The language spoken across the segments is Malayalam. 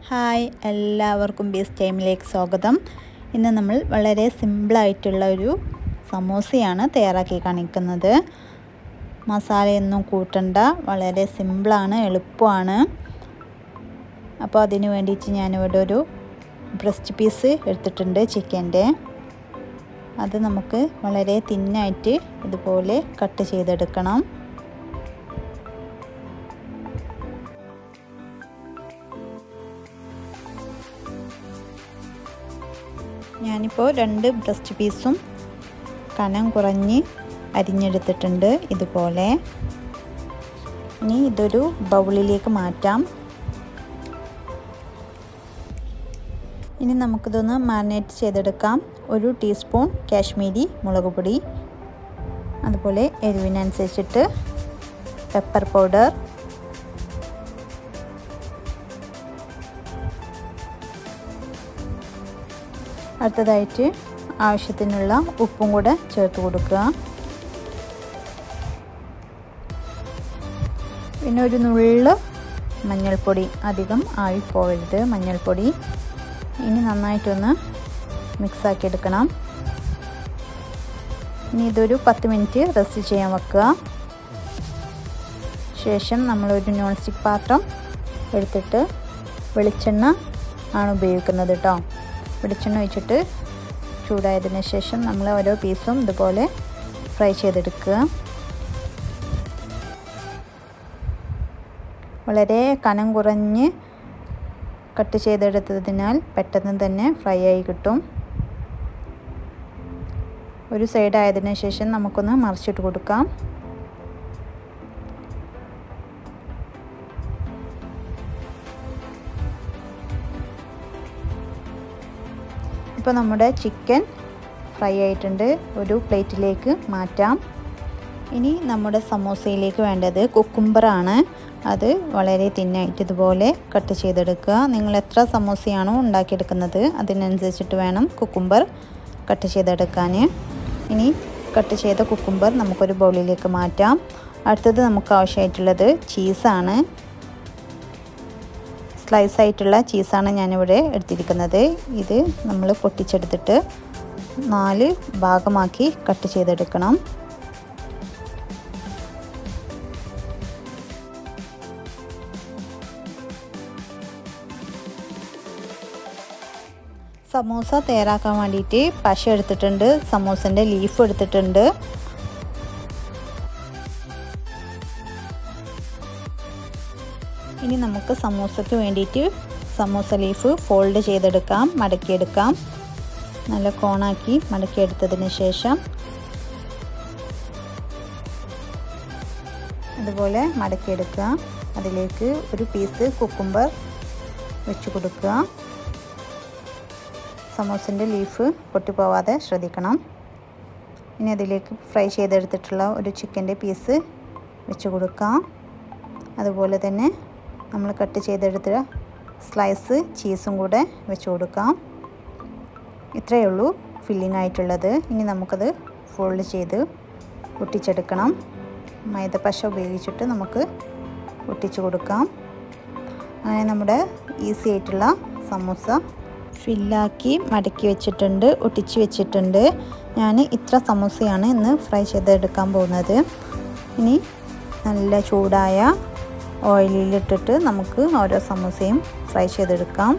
ഹായ് എല്ലാവർക്കും ബീസ് ടൈമിലേക്ക് സ്വാഗതം ഇന്ന് നമ്മൾ വളരെ സിമ്പിളായിട്ടുള്ള ഒരു സമൂസയാണ് തയ്യാറാക്കി കാണിക്കുന്നത് മസാലയൊന്നും കൂട്ടണ്ട വളരെ സിമ്പിളാണ് എളുപ്പമാണ് അപ്പോൾ അതിന് വേണ്ടിയിട്ട് ഞാനിവിടെ ഒരു ബ്രസ്റ്റ് പീസ് എടുത്തിട്ടുണ്ട് ചിക്കൻ്റെ അത് നമുക്ക് വളരെ തിന്നായിട്ട് ഇതുപോലെ കട്ട് ചെയ്തെടുക്കണം ഞാനിപ്പോൾ രണ്ട് ബ്രസ്റ്റ് പീസും കനം കുറഞ്ഞ് അരിഞ്ഞെടുത്തിട്ടുണ്ട് ഇതുപോലെ ഇനി ഇതൊരു ബൗളിലേക്ക് മാറ്റാം ഇനി നമുക്കിതൊന്ന് മാരിനേറ്റ് ചെയ്തെടുക്കാം ഒരു ടീസ്പൂൺ കാശ്മീരി മുളക് പൊടി അതുപോലെ എരിവിനനുസരിച്ചിട്ട് പെപ്പർ പൗഡർ അടുത്തതായിട്ട് ആവശ്യത്തിനുള്ള ഉപ്പും കൂടെ ചേർത്ത് കൊടുക്കുക പിന്നെ ഒരു നുള്ള് മഞ്ഞൾപ്പൊടി അധികം ആയി പോകരുത് മഞ്ഞൾപ്പൊടി ഇനി നന്നായിട്ടൊന്ന് മിക്സാക്കി എടുക്കണം ഇനി ഇതൊരു പത്ത് മിനിറ്റ് റെസ്റ്റ് ചെയ്യാൻ വെക്കുക ശേഷം നമ്മളൊരു നോൺ സ്റ്റിക്ക് പാത്രം എടുത്തിട്ട് വെളിച്ചെണ്ണ ആണ് ഉപയോഗിക്കുന്നത് കേട്ടോ വെളിച്ചെണ്ണ ഒഴിച്ചിട്ട് ചൂടായതിന് ശേഷം നമ്മൾ ഓരോ പീസും ഇതുപോലെ ഫ്രൈ ചെയ്തെടുക്കുക വളരെ കനം കുറഞ്ഞ് കട്ട് ചെയ്തെടുത്തതിനാൽ പെട്ടെന്ന് തന്നെ ഫ്രൈ ആയി കിട്ടും ഒരു സൈഡ് ആയതിനു ശേഷം നമുക്കൊന്ന് മറിച്ചിട്ട് കൊടുക്കാം ഇപ്പോൾ നമ്മുടെ ചിക്കൻ ഫ്രൈ ആയിട്ടുണ്ട് ഒരു പ്ലേറ്റിലേക്ക് മാറ്റാം ഇനി നമ്മുടെ സമോസയിലേക്ക് വേണ്ടത് കുക്കുംബറാണ് അത് വളരെ തിന്നായിട്ട് ഇതുപോലെ കട്ട് ചെയ്തെടുക്കുക നിങ്ങൾ എത്ര സമോസയാണോ ഉണ്ടാക്കിയെടുക്കുന്നത് അതിനനുസരിച്ചിട്ട് വേണം കുക്കുംബർ കട്ട് ചെയ്തെടുക്കാൻ ഇനി കട്ട് ചെയ്ത കുക്കുംബർ നമുക്കൊരു ബൗളിലേക്ക് മാറ്റാം അടുത്തത് നമുക്ക് ആവശ്യമായിട്ടുള്ളത് ചീസാണ് സ്ലൈസ് ആയിട്ടുള്ള ചീസാണ് ഞാനിവിടെ എടുത്തിരിക്കുന്നത് ഇത് നമ്മൾ പൊട്ടിച്ചെടുത്തിട്ട് നാല് ഭാഗമാക്കി കട്ട് ചെയ്തെടുക്കണം സമൂസ തയ്യാറാക്കാൻ വേണ്ടിയിട്ട് പശ എടുത്തിട്ടുണ്ട് സമൂസൻ്റെ ലീഫ് എടുത്തിട്ടുണ്ട് ഇനി നമുക്ക് സമൂസയ്ക്ക് വേണ്ടിയിട്ട് സമൂസ ലീഫ് ഫോൾഡ് ചെയ്തെടുക്കാം മടക്കിയെടുക്കാം നല്ല കോണാക്കി മടക്കിയെടുത്തതിന് ശേഷം അതുപോലെ മടക്കിയെടുക്കുക അതിലേക്ക് ഒരു പീസ് കുക്കുംബർ വെച്ച് കൊടുക്കുക സമോസിൻ്റെ ലീഫ് പൊട്ടിപ്പോവാതെ ശ്രദ്ധിക്കണം ഇനി അതിലേക്ക് ഫ്രൈ ചെയ്തെടുത്തിട്ടുള്ള ഒരു ചിക്കൻ്റെ പീസ് വെച്ച് കൊടുക്കാം അതുപോലെ തന്നെ നമ്മൾ കട്ട് ചെയ്തെടുത്ത സ്ലൈസ് ചീസും കൂടെ വെച്ച് കൊടുക്കാം ഇത്രയേ ഉള്ളൂ ഫില്ലിംഗ് ആയിട്ടുള്ളത് ഇനി നമുക്കത് ഫോൾഡ് ചെയ്ത് ഒട്ടിച്ചെടുക്കണം മൈദപ്പശ ഉപയോഗിച്ചിട്ട് നമുക്ക് ഒട്ടിച്ചു കൊടുക്കാം അങ്ങനെ നമ്മുടെ ഈസി ആയിട്ടുള്ള സമൂസ ഫില്ലാക്കി മടക്കി വെച്ചിട്ടുണ്ട് ഒട്ടിച്ച് വെച്ചിട്ടുണ്ട് ഞാൻ ഇത്ര സമൂസയാണ് ഇന്ന് ഫ്രൈ ചെയ്തെടുക്കാൻ പോകുന്നത് ഇനി നല്ല ചൂടായ ഓയിലിലിട്ടിട്ട് നമുക്ക് ഓരോ സമൂസയും ഫ്രൈ ചെയ്തെടുക്കാം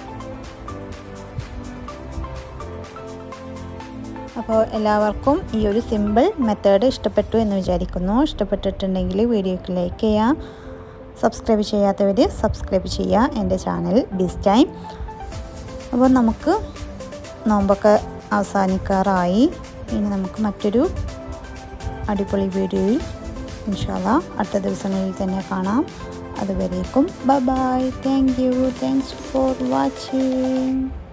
അപ്പോൾ എല്ലാവർക്കും ഈ ഒരു സിമ്പിൾ മെത്തേഡ് ഇഷ്ടപ്പെട്ടു എന്ന് വിചാരിക്കുന്നു ഇഷ്ടപ്പെട്ടിട്ടുണ്ടെങ്കിൽ വീഡിയോക്ക് ലൈക്ക് ചെയ്യുക സബ്സ്ക്രൈബ് ചെയ്യാത്തവർ സബ്സ്ക്രൈബ് ചെയ്യുക എൻ്റെ ചാനൽ ബിസ് ടൈം അപ്പോൾ നമുക്ക് നോമ്പൊക്കെ അവസാനിക്കാറായി ഇനി നമുക്ക് മറ്റൊരു അടിപൊളി വീഡിയോയിൽ ഇൻഷാല്ല അടുത്ത ദിവസങ്ങളിൽ തന്നെ കാണാം അതുവരേക്കും bye bye thank you thanks for watching